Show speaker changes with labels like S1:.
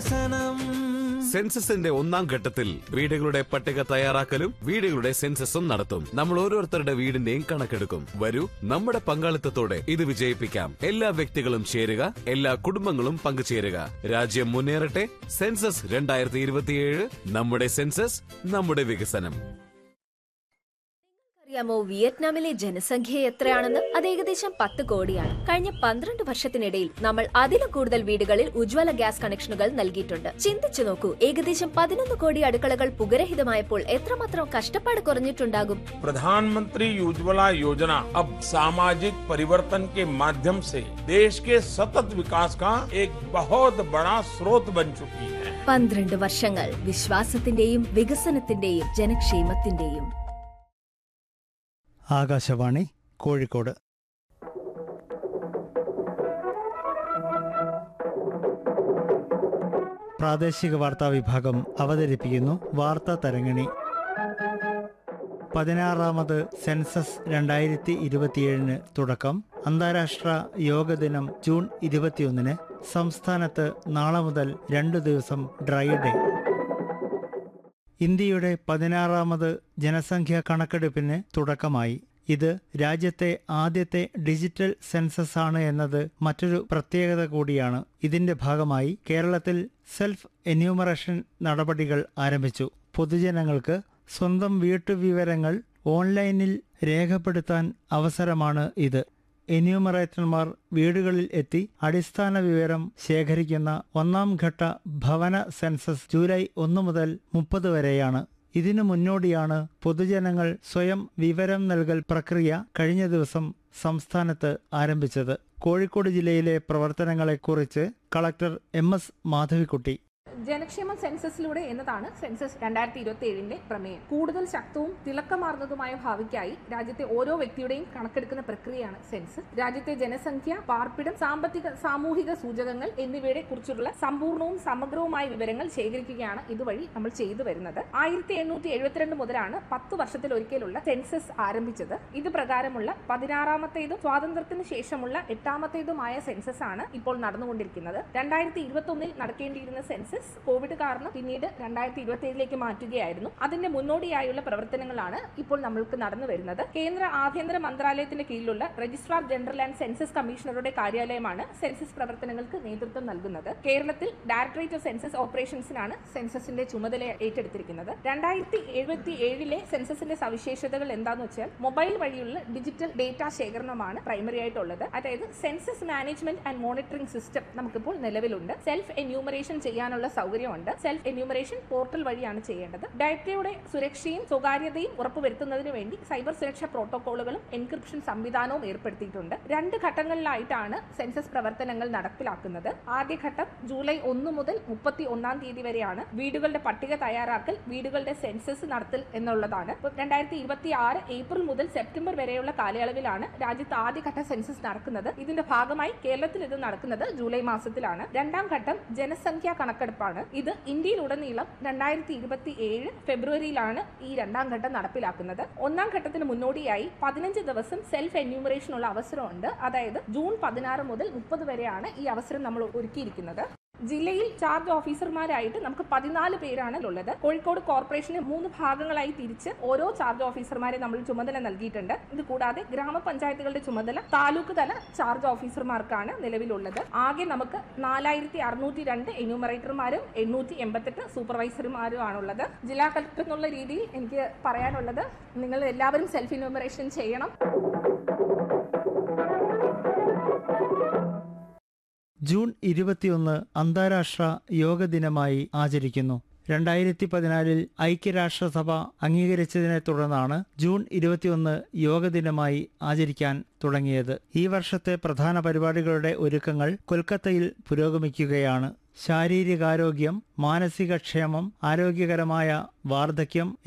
S1: വികസനം
S2: സെൻസസിന്റെ ഒന്നാം ഘട്ടത്തിൽ വീടുകളുടെ പട്ടിക തയ്യാറാക്കലും വീടുകളുടെ സെൻസസും നടത്തും നമ്മൾ ഓരോരുത്തരുടെ വീടിന്റെയും കണക്കെടുക്കും വരൂ നമ്മുടെ പങ്കാളിത്തത്തോടെ ഇത് വിജയിപ്പിക്കാം എല്ലാ വ്യക്തികളും ചേരുക എല്ലാ കുടുംബങ്ങളും പങ്കുചേരുക രാജ്യം മുന്നേറട്ടെ സെൻസസ് രണ്ടായിരത്തി ഇരുപത്തിയേഴ് നമ്മുടെ സെൻസസ് നമ്മുടെ വികസനം
S3: അറിയാമോ വിയറ്റ്നാമിലെ ജനസംഖ്യ എത്രയാണെന്ന് അത് ഏകദേശം പത്ത് കോടിയാണ് കഴിഞ്ഞ പന്ത്രണ്ട് വർഷത്തിനിടയിൽ നമ്മൾ അതിലും കൂടുതൽ വീടുകളിൽ ഉജ്ജ്വല ഗ്യാസ് കണക്ഷനുകൾ നൽകിയിട്ടുണ്ട് ചിന്തിച്ചു നോക്കൂ ഏകദേശം പതിനൊന്ന് കോടി അടുക്കളകൾ പുകരഹിതമായപ്പോൾ എത്രമാത്രം കഷ്ടപ്പാട് കുറഞ്ഞിട്ടുണ്ടാകും
S4: प्रधानमंत्री उज्ज्वला योजना अब सामाजिक परिवर्तन के माध्यम से देश के सतत विकास का एक बहुत बड़ा स्रोत बन चुकी है
S3: പന്ത്രണ്ട് വർഷങ്ങൾ വിശ്വാസത്തിന്റെയും വികസനത്തിന്റെയും ജനക്ഷേമത്തിന്റെയും
S5: ആകാശവാണി കോഴിക്കോട് പ്രാദേശിക വാർത്താ വിഭാഗം അവതരിപ്പിക്കുന്നു വാർത്താ തരങ്ങിണി പതിനാറാമത് സെൻസസ് രണ്ടായിരത്തി ഇരുപത്തിയേഴിന് തുടക്കം അന്താരാഷ്ട്ര യോഗ ദിനം ജൂൺ ഇരുപത്തിയൊന്നിന് സംസ്ഥാനത്ത് നാളെ മുതൽ രണ്ടു ദിവസം ഡ്രൈ ഡേ ഇന്ത്യയുടെ പതിനാറാമത് ജനസംഖ്യാ കണക്കെടുപ്പിന് തുടക്കമായി ഇത് രാജ്യത്തെ ആദ്യത്തെ ഡിജിറ്റൽ സെൻസസ് ആണ് എന്നത് മറ്റൊരു പ്രത്യേകത കൂടിയാണ് ഇതിന്റെ ഭാഗമായി കേരളത്തിൽ സെൽഫ് എന്യൂമറേഷൻ നടപടികൾ ആരംഭിച്ചു പൊതുജനങ്ങൾക്ക് സ്വന്തം വീട്ടുവിവരങ്ങൾ ഓൺലൈനിൽ രേഖപ്പെടുത്താൻ അവസരമാണ് ഇത് എന്യൂമറേറ്റർമാർ വീടുകളിൽ എത്തി അടിസ്ഥാന വിവരം ശേഖരിക്കുന്ന ഒന്നാം ഘട്ട ഭവന സെൻസസ് ജൂലൈ ഒന്ന് മുതൽ മുപ്പത് വരെയാണ് ഇതിനു മുന്നോടിയാണ് പൊതുജനങ്ങൾ സ്വയം വിവരം നൽകൽ പ്രക്രിയ കഴിഞ്ഞ ദിവസം സംസ്ഥാനത്ത് ആരംഭിച്ചത് കോഴിക്കോട് ജില്ലയിലെ പ്രവർത്തനങ്ങളെക്കുറിച്ച് കളക്ടർ എം എസ് മാധവിക്കുട്ടി
S6: ജനക്ഷേമ സെൻസസിലൂടെ എന്നതാണ് സെൻസസ് രണ്ടായിരത്തി ഇരുപത്തി ഏഴിന്റെ പ്രമേയം കൂടുതൽ ശക്തവും തിളക്കമാർന്നതുമായ ഭാവിക്കായി രാജ്യത്തെ ഓരോ വ്യക്തിയുടെയും കണക്കെടുക്കുന്ന പ്രക്രിയയാണ് സെൻസസ് രാജ്യത്തെ ജനസംഖ്യ പാർപ്പിടം സാമ്പത്തിക സാമൂഹിക സൂചകങ്ങൾ എന്നിവയുടെ കുറിച്ചുള്ള സമ്പൂർണവും സമഗ്രവുമായ വിവരങ്ങൾ ശേഖരിക്കുകയാണ് ഇതുവഴി നമ്മൾ ചെയ്തു വരുന്നത് ആയിരത്തി എണ്ണൂറ്റി എഴുപത്തിരണ്ട് മുതലാണ് പത്ത് വർഷത്തിൽ ഒരിക്കലുള്ള സെൻസസ് ആരംഭിച്ചത് ഇത് പ്രകാരമുള്ള പതിനാറാമത്തേതും സ്വാതന്ത്ര്യത്തിന് ശേഷമുള്ള എട്ടാമത്തേതുമായ സെൻസസ് ആണ് ഇപ്പോൾ നടന്നുകൊണ്ടിരിക്കുന്നത് രണ്ടായിരത്തി ഇരുപത്തി ഒന്നിൽ നടക്കേണ്ടിയിരുന്ന സെൻസസ് കോവിഡ് കാരണം പിന്നീട് രണ്ടായിരത്തി ഇരുപത്തി ഏഴിലേക്ക് മാറ്റുകയായിരുന്നു അതിന്റെ മുന്നോടിയായുള്ള പ്രവർത്തനങ്ങളാണ് ഇപ്പോൾ നമ്മൾക്ക് നടന്നു വരുന്നത് കേന്ദ്ര ആഭ്യന്തര മന്ത്രാലയത്തിന്റെ കീഴിലുള്ള രജിസ്ട്രാർ ജനറൽ ആൻഡ് സെൻസസ് കമ്മീഷണറുടെ കാര്യാലയമാണ് സെൻസസ് പ്രവർത്തനങ്ങൾക്ക് നേതൃത്വം നൽകുന്നത് കേരളത്തിൽ ഡയറക്ടറേറ്റ് ഓഫ് സെൻസസ് ഓപ്പറേഷൻസിനാണ് സെൻസസിന്റെ ചുമതല ഏറ്റെടുത്തിരിക്കുന്നത് രണ്ടായിരത്തി എഴുപത്തി ഏഴിലെ സെൻസസിന്റെ സവിശേഷതകൾ എന്താണെന്ന് വെച്ചാൽ മൊബൈൽ വഴിയുള്ള ഡിജിറ്റൽ ഡേറ്റ ശേഖരണമാണ് പ്രൈമറി ആയിട്ടുള്ളത് അതായത് census management and monitoring system നമുക്കിപ്പോൾ നിലവിലുണ്ട് സെൽഫ് എന്യൂമറേഷൻ ചെയ്യാനുള്ള സൗകര്യമുണ്ട് സെൽഫ് എന്യൂമറേഷൻ പോർട്ടൽ വഴിയാണ് ചെയ്യേണ്ടത് ഡാറ്റയുടെ സുരക്ഷയും സ്വകാര്യതയും ഉറപ്പുവരുത്തുന്നതിന് വേണ്ടി സൈബർ സുരക്ഷാ പ്രോട്ടോകോളുകളും എൻക്രിപ്ഷൻ സംവിധാനവും ഏർപ്പെടുത്തിയിട്ടുണ്ട് രണ്ട് ഘട്ടങ്ങളിലായിട്ടാണ് സെൻസസ് പ്രവർത്തനങ്ങൾ നടപ്പിലാക്കുന്നത് ആദ്യഘട്ടം ജൂലൈ ഒന്ന് മുതൽ മുപ്പത്തി ഒന്നാം തീയതി വരെയാണ് വീടുകളുടെ പട്ടിക തയ്യാറാക്കൽ വീടുകളുടെ സെൻസസ് നടത്തൽ എന്നുള്ളതാണ് രണ്ടായിരത്തി ഇരുപത്തി ആറ് ഏപ്രിൽ മുതൽ സെപ്റ്റംബർ വരെയുള്ള കാലയളവിലാണ് രാജ്യത്ത് ആദ്യഘട്ട സെൻസസ് നടക്കുന്നത് ഇതിന്റെ ഭാഗമായി കേരളത്തിൽ ഇത് നടക്കുന്നത് ജൂലൈ മാസത്തിലാണ് രണ്ടാം ഘട്ടം ജനസംഖ്യാ കണക്കെടുപ്പാണ് ഇത് ഇന്ത്യയിലുടനീളം രണ്ടായിരത്തി ഇരുപത്തി ഏഴ് ഫെബ്രുവരിയിലാണ് ഈ രണ്ടാം ഘട്ടം നടപ്പിലാക്കുന്നത് ഒന്നാം ഘട്ടത്തിന് മുന്നോടിയായി പതിനഞ്ച് ദിവസം സെൽഫ് എന്യൂമറേഷനുള്ള അവസരമുണ്ട് അതായത് ജൂൺ പതിനാറ് മുതൽ മുപ്പത് വരെയാണ് ഈ അവസരം നമ്മൾ ഒരുക്കിയിരിക്കുന്നത് ജില്ലയിൽ ചാർജ് ഓഫീസർമാരായിട്ട് നമുക്ക് പതിനാല് പേരാണ് ഉള്ളത് കോഴിക്കോട് കോർപ്പറേഷന് മൂന്ന് ഭാഗങ്ങളായി തിരിച്ച് ഓരോ ചാർജ് ഓഫീസർമാരെ നമ്മൾ ചുമതല നൽകിയിട്ടുണ്ട് ഇത് കൂടാതെ ഗ്രാമപഞ്ചായത്തുകളുടെ ചുമതല താലൂക്ക് തല ചാർജ് ഓഫീസർമാർക്കാണ് നിലവിലുള്ളത് ആകെ നമുക്ക് നാലായിരത്തി അറുന്നൂറ്റി രണ്ട് എന്യൂമറേറ്റർമാരും എണ്ണൂറ്റി എൺപത്തെട്ട് സൂപ്പർവൈസർമാരും ആണുള്ളത് ജില്ലാ കളക്ടർ എന്നുള്ള രീതിയിൽ എനിക്ക് പറയാനുള്ളത് നിങ്ങൾ എല്ലാവരും സെൽഫ് എന്യൂമറേഷൻ ചെയ്യണം
S5: ജൂൺ ഇരുപത്തിയൊന്ന് അന്താരാഷ്ട്ര യോഗ ദിനമായി ആചരിക്കുന്നു രണ്ടായിരത്തി പതിനാലിൽ ഐക്യരാഷ്ട്രസഭ അംഗീകരിച്ചതിനെ തുടർന്നാണ് ജൂൺ ഇരുപത്തിയൊന്ന് യോഗ ദിനമായി ആചരിക്കാൻ തുടങ്ങിയത് ഈ വർഷത്തെ പ്രധാന പരിപാടികളുടെ ഒരുക്കങ്ങൾ കൊൽക്കത്തയിൽ പുരോഗമിക്കുകയാണ് ശാരീരികാരോഗ്യം മാനസികക്ഷേമം ആരോഗ്യകരമായ വാർദ്ധക്യം